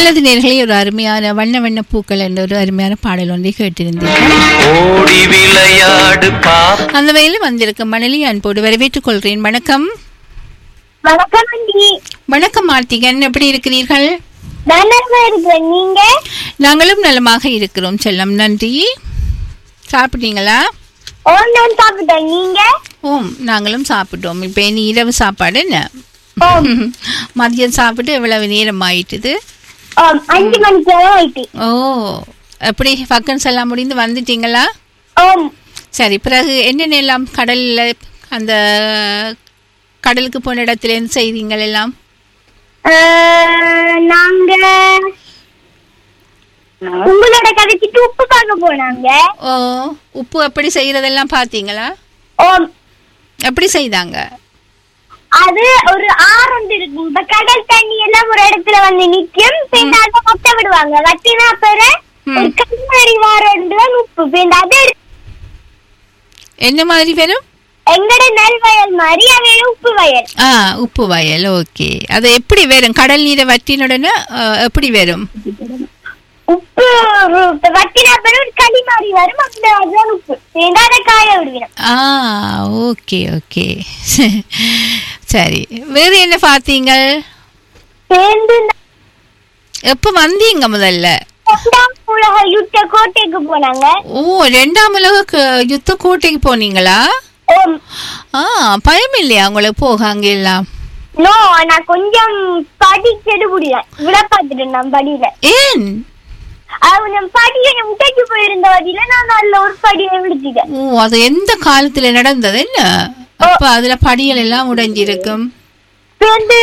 நல்லது நேர்களே ஒரு அருமையான வண்ண வண்ண பூக்கள் என்ற ஒரு அருமையான பாடல் ஒன்றை கேட்டிருந்தீர்கள் ஓடி விளையாடு பாப்பா அந்த வகையில் வந்திருக்கும் மணலி அன்போடு வரவேற்றுக் கொள்கிறேன் வணக்கம் வணக்கம் ஆண்டி வணக்கம் மார்த்திகன் எப்படி இருக்கிறீர்கள் நான் நல்லா இருக்கிறேன் நீங்க நாங்களும் நலமாக இருக்கிறோம் செல்லம் நன்றி சாப்பிட்டீங்களா ஓ நான் சாப்பிட்டேன் நீங்க ஓம் நாங்களும் சாப்பிட்டோம் இப்போ இனி இரவு சாப்பாடு என்ன ஓம் மதியம் சாப்பிட்டு எவ்வளவு நேரம் ஆயிட்டுது ஓம் அஞ்சு மணிக்கு ஆயிட்டு ஓ எப்படி ஃபக்கன்ஸ் எல்லாம் முடிந்து வந்துட்டீங்களா ஓம் சரி பிறகு என்னென்ன எல்லாம் கடலில் அந்த கடலுக்கு போன இடத்துல இருந்து செய்தீங்கள் எல்லாம் அஹ், நாங்க உங்களோட கதைச்சிட்டு உப்பு பார்க்க போனாங்க ஓ உப்பு எப்படி செய்யறதெல்லாம் பார்த்தீங்களா ஓம் எப்படி செய்தாங்க அது ஒரு ஆறு ஒன்று இருக்கும் இப்ப கடல் தண்ணி எல்லாம் ஒரு இடத்துல வந்து நிக்கும் பின்ன அதை கொட்ட விடுவாங்க வட்டினா பிற ஒரு கண்ணாடி வாரம் உப்பு பின்ன அதை எடுத்து என்ன மாதிரி வரும் எங்கட நெல் வயல் மாதிரி அவையில உப்பு வயல் ஆ உப்பு வயல் ஓகே அது எப்படி வரும் கடல் நீரை வற்றினுடனே ஆ, எப்படி வரும் உப்பு ஒரு- வட்டினா பிறகு ஒரு களி மாதிரி வரும் அந்த அதுதான் உப்பு பின்ன அதை காய விடுவிடும் ஆ ஓகே ஓகே சரி வேறு என்ன பார்த்தீங்க சேர்ந்து இந்த எப்போ வந்தீங்க முதல்ல இரண்டாம் உலக யுத்த கோட்டைக்கு போனாங்க ஓ ரெண்டாம் உலக க- யுத்த கோட்டைக்கு போனீங்களா ஓம் ஆ பயம் இல்லையா உங்களுக்கு போக அங்க எல்லாம் நோ நான் கொஞ்சம் படி கெடு முடியல விட பார்த்துட்டேன் நான் படியில ஏன் அவங்க படி கொஞ்சம் முட்டைக்கு போயிருந்த வழியில நான் நல்ல ஒரு படியை விடுத்திட்டேன் ஓ அது எந்த காலத்துல நடந்தது என்ன அப்ப அதுல படிகள் எல்லாம் உடைஞ்சிருக்கும் சேர்ந்து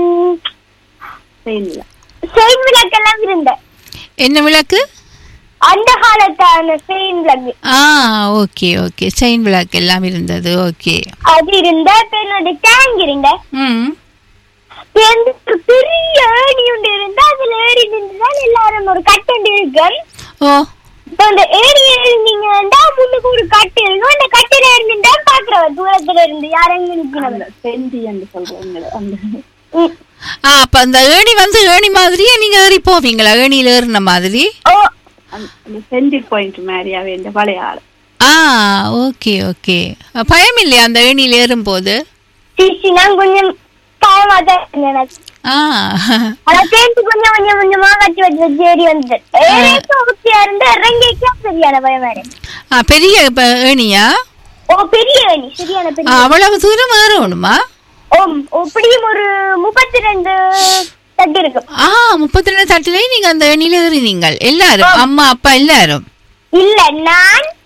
செயின் விளக்கெல்லாம் இருந்தேன் என்ன விளக்கு அந்த காலத்தான செயின் விளக்கு ஆ ஓகே ஓகே செயின் விளக்கு எல்லாம் இருந்தது ஓகே அது இருந்த என்னோட டேங்க் இருந்த ம் சேர்ந்து ஒரு பெரிய ஏணி ஒன்று இருந்தா அதுல ஏறி நின்றுதான் எல்லாரும் ஒரு கட்டு இருக்கும் ஓ இப்ப அந்த ஏறி ஏறினீங்கன்னா முன்னுக்கு ஒரு கட்டு இருக்கும் அந்த கட்டில இருந்துட்டா பாக்குறவ தூரத்துல இருந்து யாரெங்க நிக்கணும் செந்தி என்று சொல்றாங்க அந்த ம். ஆ அப்ப அந்த ஏணி வந்து ஏணி மாதிரியே நீங்க ஏறி போவீங்களா ஏணியில ஏறின மாதிரி ஓ அந்த- அந்த செந்தி பாயிண்ட் மாதிரியாவே இந்த பழைய ஆள் ஆ ஓகே ஓகே பயம் இல்லையா அந்த ஏணியில ஏறும்போது சிசி நான் கொஞ்சம் பயமா தான் இருந்தேன் எனக்கு. ஆ ஆனா சேர்ந்து கொஞ்சம் கொஞ்சம் கொஞ்சமா வச்சு வச்சு வச்சு ஏறி வந்துட்டேன் ஏறிட்டு ஊத்தியா இருந்து இறங்கிக்கா சரியான பயமா இருக்கு ஆ பெரிய ப- ஏணியா ஓ பெரிய ஏணி சரியான ஆ, பெரிய அவ்வளவு தூரம் ஏறணுமா ஓம் எப்படியும் ஒரு முப்பத்தி ரெண்டு தட்டு இருக்கும் ஆ முப்பத்தி ரெண்டு தட்டிலே நீங்க அந்த ஏணியில ஏறினீங்கள் எல்லாரும் அம்மா அப்பா எல்லாரும் இல்ல நான்